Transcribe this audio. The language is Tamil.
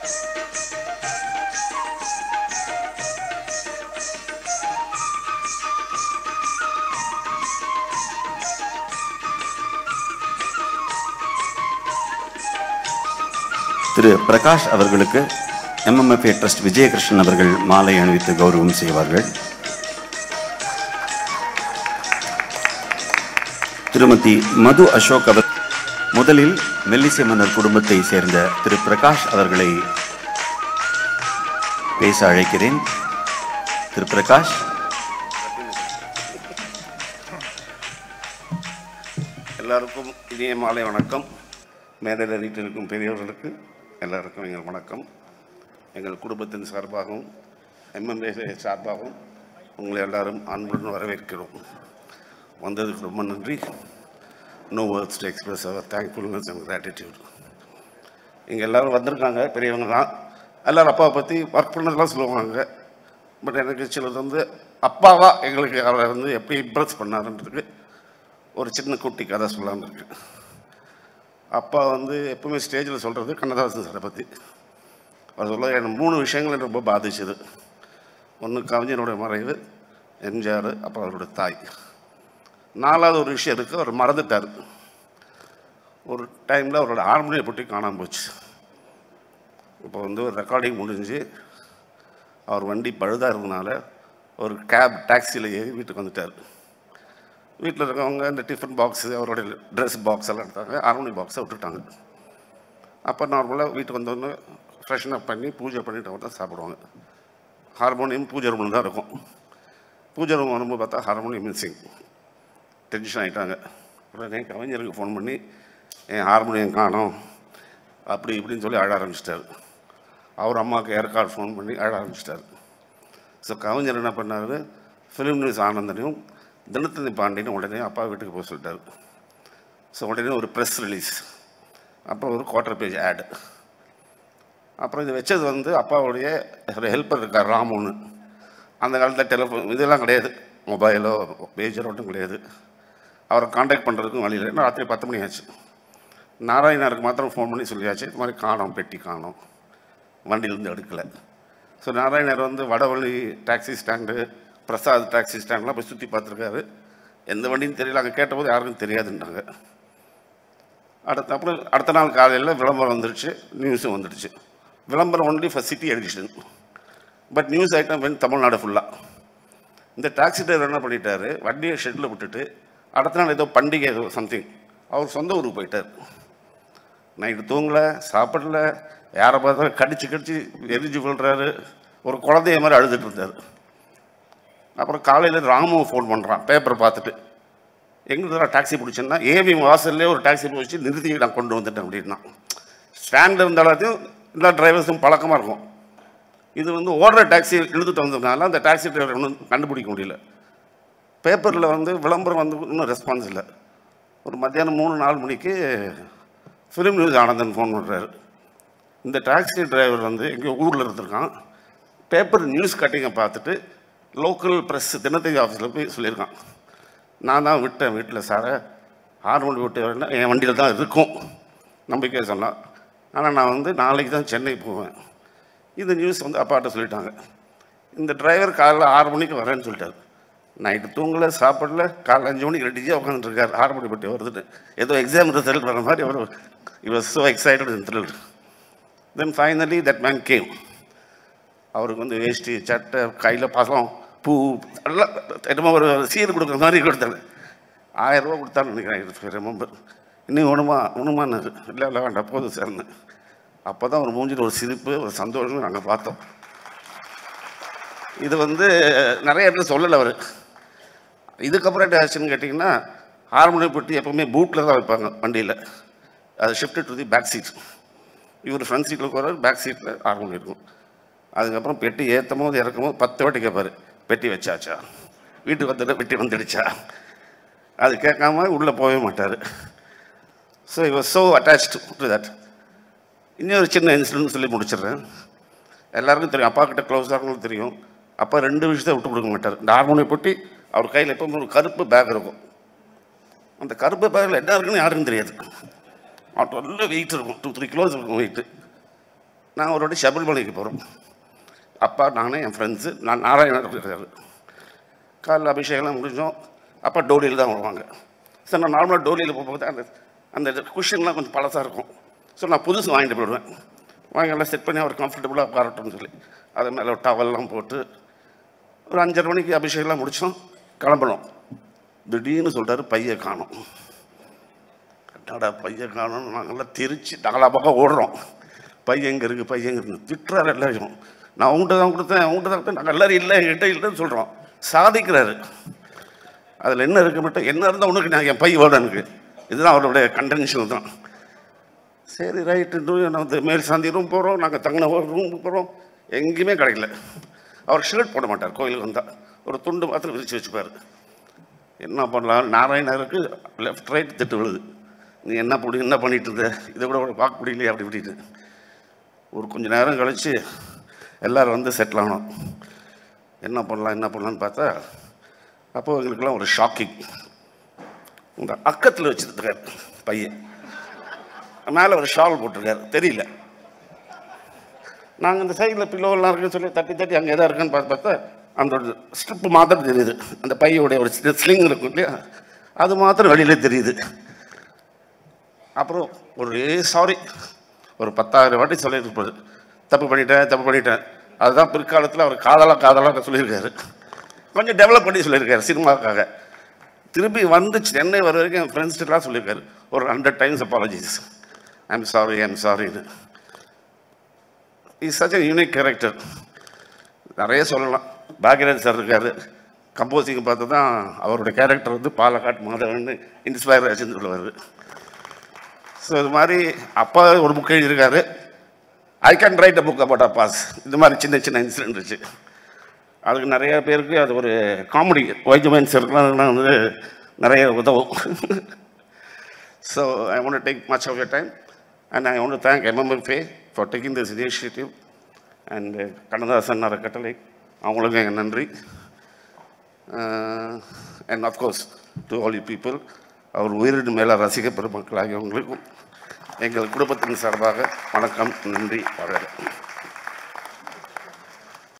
திரு பிரகாஷ் அவர்களுக்கு எம்எம்எஃப்ஏ ட்ரஸ்ட் விஜயகிருஷ்ணன் அவர்கள் மாலை அணிவித்து கௌரவம் செய்வார்கள் திருமதி மது அசோக் அவர் முதலில் மெல்லிசை மன்னர் குடும்பத்தை சேர்ந்த திரு பிரகாஷ் அவர்களை பேச அழைக்கிறேன் திரு பிரகாஷ் எல்லாருக்கும் இனிய மாலை வணக்கம் மேடையில் வீட்டில் பெரியவர்களுக்கு எல்லாருக்கும் எங்கள் வணக்கம் எங்கள் குடும்பத்தின் சார்பாகவும் எம்எம்ஏ சார்பாகவும் உங்களை எல்லாரும் அன்புடன் வரவேற்கிறோம் வந்ததுக்கு ரொம்ப நன்றி no words to express our thankfulness and gratitude இங்கே எல்லோரும் வந்திருக்காங்க பெரியவங்க தான் எல்லோரும் அப்பாவை பற்றி ஒர்க் பண்ணதெல்லாம் சொல்லுவாங்க பட் எனக்கு சிலது வந்து அப்பாவா எங்களுக்கு அவரை வந்து எப்படி இம்ப்ரெஸ் பண்ணாருன்றதுக்கு ஒரு சின்ன குட்டி கதை சொல்லலாம்னு இருக்கு அப்பா வந்து எப்பவுமே ஸ்டேஜில் சொல்கிறது கண்ணதாசன் சாரை பற்றி அவர் சொல்ல எனக்கு மூணு விஷயங்கள் எனக்கு ரொம்ப பாதிச்சது ஒன்று கவிஞருடைய மறைவு எம்ஜிஆர் அப்புறம் அவருடைய தாய் நாலாவது ஒரு விஷயம் இருக்குது அவர் மறந்துட்டார் ஒரு டைமில் அவரோட ஹார்மோனியை போட்டி காணாமல் போச்சு இப்போ வந்து ஒரு ரெக்கார்டிங் முடிஞ்சு அவர் வண்டி பழுதாக இருந்தனால ஒரு கேப் டாக்ஸியில் ஏறி வீட்டுக்கு வந்துட்டார் வீட்டில் இருக்கவங்க இந்த டிஃபன் பாக்ஸு அவருடைய ட்ரெஸ் பாக்ஸ் எல்லாம் எடுத்தாங்க ஹார்மோனி பாக்ஸை விட்டுட்டாங்க அப்போ நார்மலாக வீட்டுக்கு வந்தோடனே ஃப்ரெஷ்ன் அப் பண்ணி பூஜை பண்ணிட்டு தான் சாப்பிடுவாங்க ஹார்மோனியம் பூஜை ரூமில் தான் இருக்கும் பூஜை ரூம் வரும்போது பார்த்தா ஹார்மோனியம் மிஸ்ஸிங் டென்ஷன் ஆகிட்டாங்க உடனே கவிஞருக்கு ஃபோன் பண்ணி என் ஹார்மோனியம் காணோம் அப்படி இப்படின்னு சொல்லி அழ ஆரம்பிச்சிட்டாரு அவர் அம்மாவுக்கு ஏற்காடு ஃபோன் பண்ணி அழ ஆரம்பிச்சிட்டாரு ஸோ கவிஞர் என்ன பண்ணார் ஃபிலிம் நியூஸ் ஆனந்தனையும் தினத்தந்தி பாண்டியனும் உடனே அப்பா வீட்டுக்கு போக சொல்லிட்டாரு ஸோ உடனே ஒரு ப்ரெஸ் ரிலீஸ் அப்புறம் ஒரு குவார்ட்டர் பேஜ் ஆடு அப்புறம் இது வச்சது வந்து அப்பாவுடைய ஒரு ஹெல்ப்பர் இருக்கார் ராமுன்னு அந்த காலத்தில் டெலிஃபோன் இதெல்லாம் கிடையாது மொபைலோ பேஜரோ ஒன்றும் கிடையாது அவரை காண்டாக்ட் பண்ணுறதுக்கும் வழி இல்லை ஏன்னா ராத்திரி பத்து மணி ஆச்சு நாராயணருக்கு மாத்திரம் ஃபோன் பண்ணி சொல்லியாச்சு இது மாதிரி காணோம் பெட்டி காணோம் வண்டியிலேருந்து எடுக்கலை ஸோ நாராயணர் வந்து Vadavalli taxi stand Prasad taxi ஸ்டாண்ட்லாம் போய் சுற்றி பார்த்துருக்காரு எந்த வண்டியும் தெரியல அங்கே கேட்டபோது யாருக்கும் தெரியாதுன்றாங்க அடுத்த அப்புறம் அடுத்த நாள் காலையில் விளம்பரம் வந்துடுச்சு நியூஸும் வந்துடுச்சு விளம்பரம் only for city edition but news item when Tamil Nadu ஃபுல்லாக இந்த டாக்ஸி டிரைவர் என்ன பண்ணிட்டாரு வண்டியை ஷெட்டில் விட்டுட்டு அடுத்த நாள் ஏதோ பண்டிகை ஏதோ சம்திங் அவர் சொந்த ஊருக்கு போயிட்டார் நைட்டு தூங்கலை சாப்பிடல யாரை பார்த்தாலும் கடிச்சு கடிச்சு எரிஞ்சு விழுறாரு ஒரு குழந்தைய மாதிரி அழுதுட்டு இருந்தார் அப்புறம் காலையில் ராமு ஃபோன் பண்ணுறான் பேப்பரை பார்த்துட்டு எங்கே தான் டாக்ஸி பிடிச்சேன்னா ஏவி வாசல்லே ஒரு டாக்ஸி பிடிச்சி நிறுத்தி நான் கொண்டு வந்துட்டேன் அப்படின்னா ஸ்டாண்டில் இருந்த எல்லாத்தையும் எல்லா டிரைவர்ஸும் பழக்கமாக இருக்கும் இது வந்து ஓடுற டாக்ஸி இழுத்துட்டு வந்ததுனால அந்த டாக்ஸி டிரைவர் ஒன்றும் கண்டுபிடிக்க முடியல பேப்பரில் வந்து விளம்பரம் வந்து இன்னும் ரெஸ்பான்ஸ் இல்லை ஒரு மத்தியானம் மூணு நாலு மணிக்கு ஃபிலிம் நியூஸ் ஆனந்தன் ஃபோன் பண்ணுறாரு இந்த டாக்ஸி டிரைவர் வந்து எங்கேயோ ஊரில் இருந்திருக்கான் பேப்பர் நியூஸ் கட்டிங்கை பார்த்துட்டு லோக்கல் ப்ரெஸ் தினத்தந்தி ஆஃபீஸில் போய் சொல்லியிருக்கான் நான் தான் விட்டேன் வீட்டில் சாரை ஹார்மோனி விட்டு வரேன்னா என் வண்டியில் தான் இருக்கும் நம்பிக்கை சொன்னான் ஆனால் நான் வந்து நாளைக்கு தான் சென்னை போவேன் இந்த நியூஸ் வந்து அப்பாட்ட சொல்லிட்டாங்க இந்த டிரைவர் காலைல ஆறு மணிக்கு வரேன்னு சொல்லிட்டாரு நைட்டு தூங்கலை சாப்பிடல காலைல அஞ்சு மணிக்கு ரெடியாக உட்காந்துருக்காரு ஆறு மணி பட்டி வருதுன்னு ஏதோ எக்ஸாம் ரிசல்ட் வர மாதிரி அவர் இவர் so excited in thrilled then finally that man came அவருக்கு வந்து வேஷ்டி சட்டை கையில் பசம் பூ எல்லாம் என்னமோ ஒரு சீர் கொடுக்குற மாதிரி கொடுத்தாரு ஆயிரம் ரூபா கொடுத்தான்னு நினைக்கிறேன் ரிமெம்பர் இன்னும் ஒன்றுமா ஒன்றுமான்னு இல்லை இல்லை வேண்டாம் போதும் சார்னு அப்போ தான் ஒரு மூஞ்சில் ஒரு சிரிப்பு ஒரு சந்தோஷம் நாங்கள் பார்த்தோம் இது வந்து நிறைய இடத்துல சொல்லலை அவர் இதுக்கப்புறம் என்ன ஆச்சுன்னு கேட்டிங்கன்னா ஹார்மோனி பெட்டி எப்போவுமே பூட்டில் தான் வைப்பாங்க வண்டியில் அது shift to the back seat இவர் ஃப்ரண்ட் சீட்டில் உட்கார பேக் சீட்டில் ஹார்மோனி இருக்கும் அதுக்கப்புறம் பெட்டி ஏற்றும் போது இறக்கும் போது பத்து வாட்டி கேட்பாரு பெட்டி வச்சாச்சா வீட்டுக்கு வந்துட்டு பெட்டி வந்துடுச்சா அது கேட்காம உள்ளே போகவே மாட்டார் ஸோ இவர் ஸோ அட்டாச் டு தட் இன்னொரு சின்ன இன்சிடென்ட் சொல்லி முடிச்சிடுறேன் எல்லாருக்கும் தெரியும் அப்பா கிட்ட க்ளோஸாக இருக்கவங்களுக்கு தெரியும் அப்பா ரெண்டு விஷயத்தை விட்டு கொடுக்க மாட்டார் இந்த ஹார்மோனியை பொட்டி அவர் கையில் எப்பவுமே ஒரு கருப்பு பேக் இருக்கும் அந்த கருப்பு பேக்கில் என்ன இருக்குன்னு யாருக்கும் தெரியாது அவர்கிட்ட நல்ல வெயிட் இருக்கும் டூ த்ரீ கிலோஸ் இருக்கும் வெயிட்டு நான் ஒரு வாட்டி சபரிமலைக்கு போகிறோம் அப்பா நானே என் ஃப்ரெண்ட்ஸு நான் நாராயணர் இருக்காரு காலைல அபிஷேகம்லாம் முடிஞ்சோம் அப்பா டோலியில் தான் வருவாங்க சார் நான் நார்மலாக டோலியில் போகும்போது அந்த அந்த குஷன்லாம் கொஞ்சம் பழசாக இருக்கும் ஸோ நான் புதுசு வாங்கிட்டு போயிடுவேன் வாங்கி எல்லாம் செட் பண்ணி அவர் கம்ஃபர்டபுளாக உட்காரட்டும்னு சொல்லி அது மேலே ஒரு டவல்லாம் போட்டு ஒரு அஞ்சரை மணிக்கு அபிஷேகம்லாம் முடித்தோம் கிளம்பணும் திடீர்னு சொல்லிட்டாரு பையை காணோம் என்னடா பையை காணோம்னு நாங்கள்லாம் தெரிச்சு நாங்களா பக்கம் ஓடுறோம் பையன் எங்கே இருக்குது பையன் எங்கே இருக்குது திட்டுறாரு எல்லாரையும் நான் உங்கள்கிட்ட தான் கொடுத்தேன் உங்கள்கிட்ட தான் கொடுத்தேன் நாங்கள் எல்லாரும் இல்லை என்கிட்ட இல்லைன்னு சொல்கிறோம் சாதிக்கிறாரு அதில் என்ன இருக்கு மட்டும் என்ன இருந்தால் உனக்கு நான் என் பை வேணும் எனக்கு இதுதான் அவருடைய கண்டென்ஷன் தான் சரி ரைட்டு வந்து மேல் சாந்தி ரூம் போகிறோம் நாங்கள் தங்கின ஒரு ரூமுக்கு போகிறோம் எங்கேயுமே கிடைக்கல அவர் ஷர்ட் போட மாட்டார் கோயிலுக்கு வந்தால் ஒரு துண்டு மாத்திரம் விரித்து வச்சுப்பார் என்ன பண்ணலாம் நாராயணருக்கு லெஃப்ட் ரைட் திட்டு விழுது நீ என்ன பண்ணி என்ன பண்ணிட்டு இருந்த இதை கூட கூட பார்க்க முடியலையே அப்படி இப்படிட்டு ஒரு கொஞ்ச நேரம் கழித்து எல்லோரும் வந்து செட்டில் ஆனோம் என்ன பண்ணலாம் என்ன பண்ணலான்னு பார்த்தா அப்போது எங்களுக்கெல்லாம் ஒரு ஷாக்கிங் இந்த அக்கத்தில் வச்சுருக்கார் பையன் மேலே ஒரு ஷால் போட்டிருக்காரு தெரியல நாங்கள் இந்த சைடில் பில்லோவெல்லாம் இருக்குன்னு சொல்லி தட்டி தட்டி அங்கே எதாவது இருக்குன்னு பார்த்து பார்த்தா அந்த ஒரு ஸ்ட்ரிப்பு மாத்திரம் தெரியுது அந்த பையோடைய ஒரு ஸ்லிங் இருக்கும் இல்லையா அது மாத்திரம் வெளியிலே தெரியுது அப்புறம் ஒரே சாரி ஒரு பத்தாயிரம் வாட்டி சொல்லியிருப்பாரு தப்பு பண்ணிட்டேன் தப்பு பண்ணிட்டேன் அதுதான் பிற்காலத்தில் அவர் காதலாக காதலாக சொல்லியிருக்காரு கொஞ்சம் டெவலப் பண்ணி சொல்லியிருக்காரு சினிமாவுக்காக திருப்பி வந்து சென்னை வர வரைக்கும் என் ஃப்ரெண்ட்ஸ்கிட்டலாம் சொல்லியிருக்காரு ஒரு hundred times apologies I'm sorry I'm சாரின்னு is such a unique character நிறைய சொல்லலாம் பாக்யராஜ் சார் இருக்கார் கம்போசிங் பார்த்து தான் அவருடைய கேரக்டர் வந்து பாலக்காட் மாதவன் இன்ஸ்பயர் ஆச்சுன்னு சொல்லுவார் ஸோ இது மாதிரி அப்பா ஒரு புக் எழுதியிருக்காரு I can write a book about அப்பாஸ் இந்த மாதிரி சின்ன சின்ன இன்சிடென்ட் இருந்துச்சு அதுக்கு நிறைய பேருக்கு அது ஒரு காமெடி வைஜமென்ஸ் இருக்கலாம் வந்து நிறைய உதவும் so I won't take much of your time and I want thank MMFA for taking this initiative and Kannadasan அறக்கட்டளை அவங்களுக்கும் எங்கள் நன்றி and of course to all you people அவர் உயிரின் மேலே ரசிக பெருமக்கள் ஆகியவங்களுக்கும் எங்கள் குடும்பத்தின் சார்பாக வணக்கம் நன்றி வளர